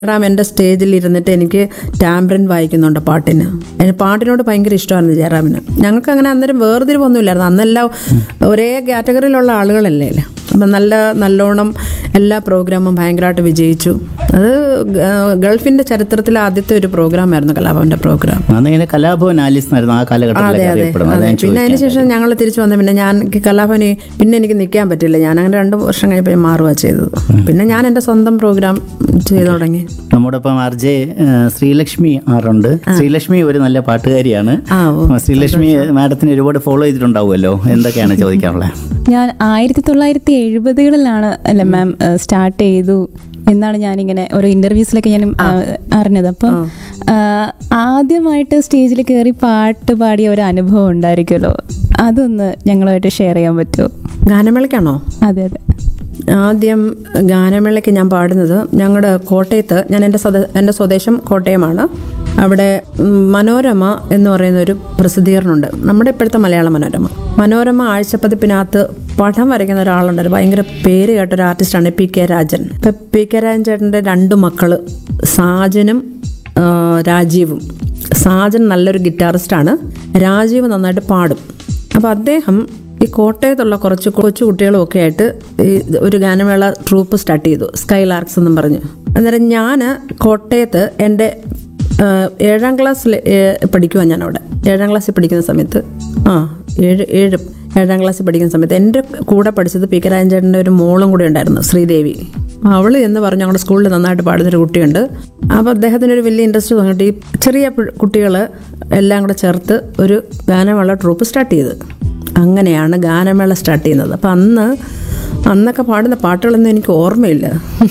റാം എൻ്റെ സ്റ്റേജിൽ ഇരുന്നിട്ട് എനിക്ക് ടാംബ്രൻ വായിക്കുന്നുണ്ട് പാട്ടിന് അതിന് പാട്ടിനോട് ഭയങ്കര ഇഷ്ടമായിരുന്നു ജയറാമിന് ഞങ്ങൾക്ക് അങ്ങനെ അന്നേരം വേർതിരിവൊന്നുമില്ലായിരുന്നു അന്നെല്ലാം ഒരേ കാറ്റഗറിയിലുള്ള ആളുകളല്ലേ അപ്പം നല്ല നല്ലോണം എല്ലാ പ്രോഗ്രാമും ഭയങ്കരമായിട്ട് വിജയിച്ചു അത് ഗ- ഗൾഫിൻ്റെ ചരിത്രത്തിലെ ആദ്യത്തെ ഒരു പ്രോഗ്രാമായിരുന്നു കലാഭവൻ്റെ പ്രോഗ്രാം അന്നിങ്ങനെ കലാഭവൻ ആലിസ് എന്നായിരുന്നു ആ അതെ കാലഘട്ടത്തിലൊക്കെ അതെ അറിയപ്പെടുന്നത് അതെ അതാ ഞാൻ പിന്നെ അതിന് ചോദിക്കാൻ ശേഷം ഞങ്ങൾ തിരിച്ചു വന്ന പിന്നെ ഞാൻ എനിക്ക് കലാഭവന് പിന്നെ എനിക്ക് നിൽക്കാൻ പറ്റില്ല ഞാൻ അങ്ങനെ രണ്ട് വർഷം കഴിഞ്ഞപ്പോൾ ഞാൻ മാറുക ചെയ്തത് പിന്നെ ഞാൻ എൻ്റെ സ്വന്തം പ്രോഗ്രാം ചെയ്തു തുടങ്ങി നമ്മോടൊപ്പം ആർ ജെ ശ്രീലക്ഷ്മി ആറുണ്ട് ശ്രീലക്ഷ്മി ഒരു നല്ല പാട്ടുകാരിയാണ് ആ ഓ ശ്രീലക്ഷ്മി മാഡത്തിന് ഒരുപാട് ഫോളോ ചെയ്തിട്ടുണ്ടാവുമല്ലോ എന്തൊക്കെയാണ് ചോദിക്കാനുള്ളത് ഞാൻ ആയിരത്തി തൊള്ളായിരത്തി എഴുപതുകളിലാണ് അല്ല മാം സ്റ്റാർട്ട് ചെയ്തു എന്നാണ് ഞാനിങ്ങനെ ഓരോ ഇന്റർവ്യൂസിലൊക്കെ ഞാൻ ആ, അറിഞ്ഞത് അപ്പം ആ, ആദ്യമായിട്ട് സ്റ്റേജിൽ കയറി പാട്ട് പാടിയ ഒരു അനുഭവം ഉണ്ടായിരിക്കുമല്ലോ അതൊന്ന് ഞങ്ങളുമായിട്ട് ഷെയർ ചെയ്യാൻ പറ്റുമോ ഗാനമേളയ്ക്കാണോ അതെ അതെ ആദ്യം ഗാനമേളയ്ക്ക് ഞാൻ പാടുന്നത് ഞങ്ങളുടെ കോട്ടയത്ത് ഞാൻ എൻ്റെ സ്വദ എൻ്റെ സ്വദേശം കോട്ടയമാണ് അവിടെ ഉം, മനോരമ എന്ന് പറയുന്ന ഒരു പ്രസിദ്ധീകരണമുണ്ട് നമ്മുടെ ഇപ്പോഴത്തെ മലയാള മനോരമ മനോരമ ആഴ്ചപ്പതിപ്പിനകത്ത് പടം വരയ്ക്കുന്ന ഒരാളുണ്ട് ഒരു ഭയങ്കര പേര് കേട്ട ഒരു ആർട്ടിസ്റ്റാണ് പി കെ രാജൻ ഇപ്പം പി കെ രാജൻ ചേട്ടൻ്റെ രണ്ട് മക്കള് സാജനും ആ, രാജീവും സാജൻ നല്ലൊരു ഗിറ്റാറിസ്റ്റാണ് രാജീവ് നന്നായിട്ട് പാടും അപ്പോൾ അദ്ദേഹം ഈ കോട്ടയത്തുള്ള കുറച്ച് കൊച്ചു കുട്ടികളും ഒക്കെ ആയിട്ട് ഈ ഒരു ഗാനമേള ട്രൂപ്പ് സ്റ്റാർട്ട് ചെയ്തു സ്കൈ ലാർക്സ് എന്നും പറഞ്ഞു അന്നേരം ഞാൻ കോട്ടയത്ത് എൻ്റെ ആ, ഏഴാം ക്ലാസ്സിൽ പഠിക്കുവാൻ ഞാൻ അവിടെ ഏഴാം ക്ലാസ്സിൽ പഠിക്കുന്ന സമയത്ത് ആ ഏഴ് ഏഴ് ഏഴാം ക്ലാസ്സിൽ പഠിക്കുന്ന സമയത്ത് എൻ്റെ കൂടെ പഠിച്ചത് പി കെ രാജൻചേട്ടൻ്റെ ഒരു മോളും കൂടെ ഉണ്ടായിരുന്നു ശ്രീദേവി അവൾ എന്ന് പറഞ്ഞു ഞങ്ങളുടെ സ്കൂളിൽ നന്നായിട്ട് പാടുന്നൊരു കുട്ടിയുണ്ട് അപ്പോൾ അദ്ദേഹത്തിന് ഒരു വലിയ ഇൻട്രസ്റ്റ് തോന്നിയിട്ട് ഈ ചെറിയ കുട്ടികൾ എല്ലാം കൂടെ ചേർത്ത് ഒരു ഗാനമേള ട്രൂപ്പ് സ്റ്റാർട്ട് ചെയ്ത് അങ്ങനെയാണ് ഗാനമേള സ്റ്റാർട്ട് ചെയ്യുന്നത് അപ്പം അന്ന് അന്നൊക്കെ പാടുന്ന പാട്ടുകളൊന്നും എനിക്ക് ഓർമ്മയില്ല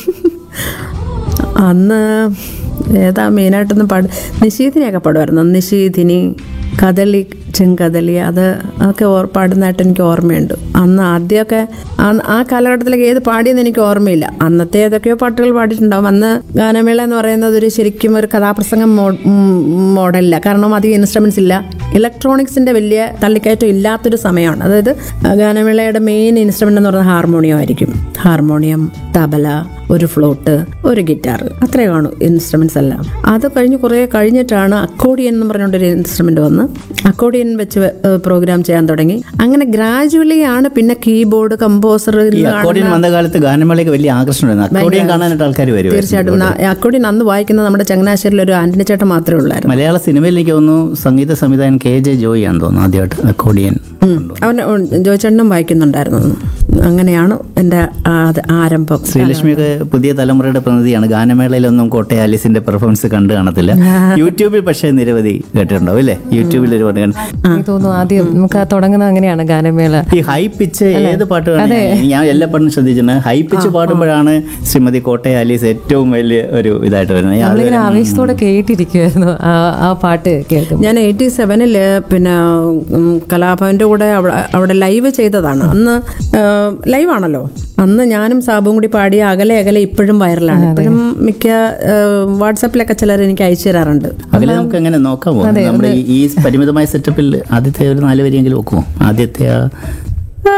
അന്ന് ഏതാ മെയിനായിട്ടൊന്നും പാട് നിശീതിനെയൊക്കെ പാടുമായിരുന്നു നിശീതിനി കദളി ചെങ്കദളി അത് ഒക്കെ ഓർ പാടുന്നതായിട്ട് എനിക്ക് ഓർമ്മയുണ്ട് അന്ന് ആദ്യമൊക്കെ ആ- ആ കാലഘട്ടത്തിലേക്ക് ഏത് പാടിയെന്ന് എനിക്ക് ഓർമ്മയില്ല അന്നത്തെ ഏതൊക്കെയോ പാട്ടുകൾ പാടിയിട്ടുണ്ടാവും അന്ന് ഗാനമേള എന്ന് പറയുന്നത് ഒരു ശരിക്കും ഒരു കഥാപ്രസംഗം മോ- ഉം, മോഡലില്ല കാരണം അധികം ഇൻസ്ട്രുമെന്റ്സ് ഇല്ല ഇലക്ട്രോണിക്സിന്റെ വലിയ തള്ളിക്കയറ്റം ഇല്ലാത്തൊരു സമയമാണ് അതായത് ആ ഗാനമേളയുടെ മെയിൻ ഇൻസ്ട്രുമെന്റ് എന്ന് പറയുന്നത് ഹാർമോണിയം ആയിരിക്കും ഹാർമോണിയം തബല ഒരു ഫ്ലോട്ട് ഒരു ഗിറ്റാർ അത്രേ കാണൂ ഇൻസ്ട്രുമെന്റ്സ് എല്ലാം അത് കഴിഞ്ഞ് കുറേ കഴിഞ്ഞിട്ടാണ് അക്കോഡിയൻ എന്ന് പറഞ്ഞുകൊണ്ടൊരു ഇൻസ്ട്രുമെന്റ് വന്ന് അക്കോഡിയൻ വെച്ച് പ്രോഗ്രാം ചെയ്യാൻ തുടങ്ങി അങ്ങനെ ഗ്രാജുവലി ആണ് പിന്നെ കീബോർഡ് കമ്പോസർ ഈ അക്കോർഡിയൻ വന്ന കാലത്ത് ഗാനമേളയ്ക്ക് വലിയ ആകർഷണമായിരുന്നു അക്കോർഡിയൻ കാണാനായിട്ട് ആൾക്കാർ വരും തീർച്ചയായിട്ടും ന- അക്കോഡിയൻ അന്ന് വായിക്കുന്നത് നമ്മുടെ ചങ്ങനാശ്ശേരിയിൽ ഒരു ആന്റണി ചേട്ടൻ മാത്രമേ ഉള്ളായിരുന്നു മലയാള സിനിമയിൽ എനിക്ക് തോന്നുന്നു സംഗീത സംവിധായകൻ കെ ജെ ജോയി ആണെന്ന് തോന്നുന്നു ആദ്യമായിട്ട് അക്കോർഡിയൻ അവൻ ജോയിച്ചേട്ടനും വായിക്കുന്നുണ്ടായിരുന്നു അന്ന്. അങ്ങനെയാണ് എൻ്റെ ആ- ആരംഭം ശ്രീലക്ഷ്മിയൊക്കെ പുതിയ തലമുറയുടെ പ്രതിനിധിയാണ് ഗാനമേളയിലൊന്നും കോട്ടയ ആലിസിന്റെ പെർഫോമൻസ് കണ്ടു കാണത്തില്ല യൂട്യൂബിൽ പക്ഷേ നിരവധി കേട്ടിട്ടുണ്ടാവും അല്ലേ യൂട്യൂബിൽ ഒരുപാട് കണ്ട് എനിക്ക് തോന്നുന്നു ആദ്യം നമുക്ക് ആ തുടങ്ങുന്നത് അങ്ങനെയാണ് ഗാനമേള ഈ ഹൈ പിച്ച് ഏത് പാട്ട് വേണമെങ്കിലും ഞാൻ എല്ലാ പാട്ടും ശ്രദ്ധിച്ചിട്ടുണ്ട് ഹൈ പിച്ച് പാടുമ്പോഴാണ് ശ്രീമതി കോട്ടയ ആലീസ് ഏറ്റവും വലിയ ഒരു ഇതായിട്ട് വരുന്നത് ഞാൻ നമ്മളിങ്ങനെ ആവേശത്തോടെ കേട്ടിരിക്കുമായിരുന്നു ആ ആ പാട്ട് കേൾക്കുമ്പോൾ ഞാൻ എയ്റ്റി സെവനില് പിന്നെ ഉം, കലാഭവന്റെ കൂടെ അവിടെ അവിടെ ലൈവ് ചെയ്തതാണ് അന്ന് ലൈവ് ആണല്ലോ അന്ന് ഞാനും സാബും കൂടി പാടിയ അകലെ അകലെ ഇപ്പോഴും വൈറലാണ് ഇപ്പോഴും മിക്ക ഏഹ്, വാട്സാപ്പിലൊക്കെ ചിലർ എനിക്ക് അയച്ചു തരാറുണ്ട് അതിൽ നമുക്ക് എങ്ങനെ നോക്കാൻ പോകും നമ്മുടെ ഈ- ഈ പരിമിതമായ സെറ്റപ്പിൽ ആദ്യത്തെ ഒരു നാല് വരിയെങ്കിലും വെക്കുമോ ആദ്യത്തെ ആ